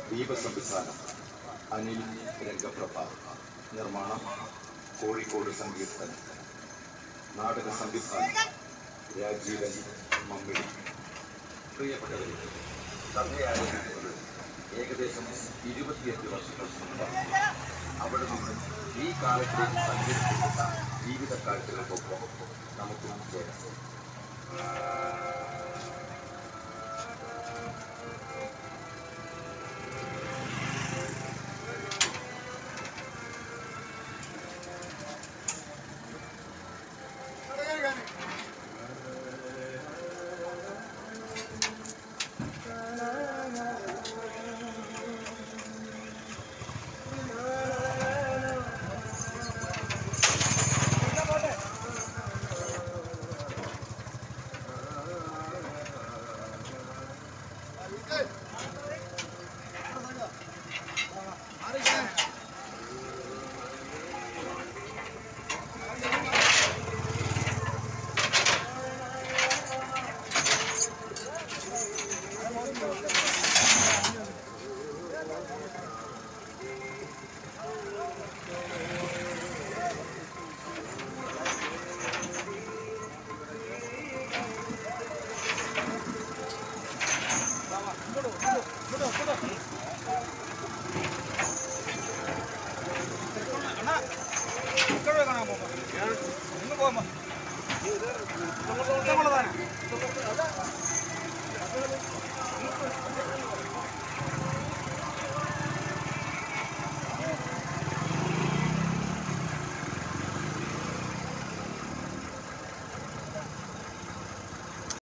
ദീപസംവിധാനം അനിൽ രംഗപ്രഭ നിർമ്മാണം കോഴിക്കോട് സങ്കീർത്തൻ നാടക സംവിധാനം രാജീവൻ മമ്മിടി പ്രിയപ്പെട്ടവരെ കഥ ആരംഭിക്കുന്നത് ഏകദേശം ഇരുപത്തിയഞ്ച് വർഷങ്ങൾക്ക് മുമ്പാണ് അവിടെ നിന്ന് ഈ കാലത്തേക്ക് സഞ്ചരിച്ചിട്ടുള്ള ജീവിത കാഴ്ചകൾക്കൊപ്പം നമുക്കും ചേരാം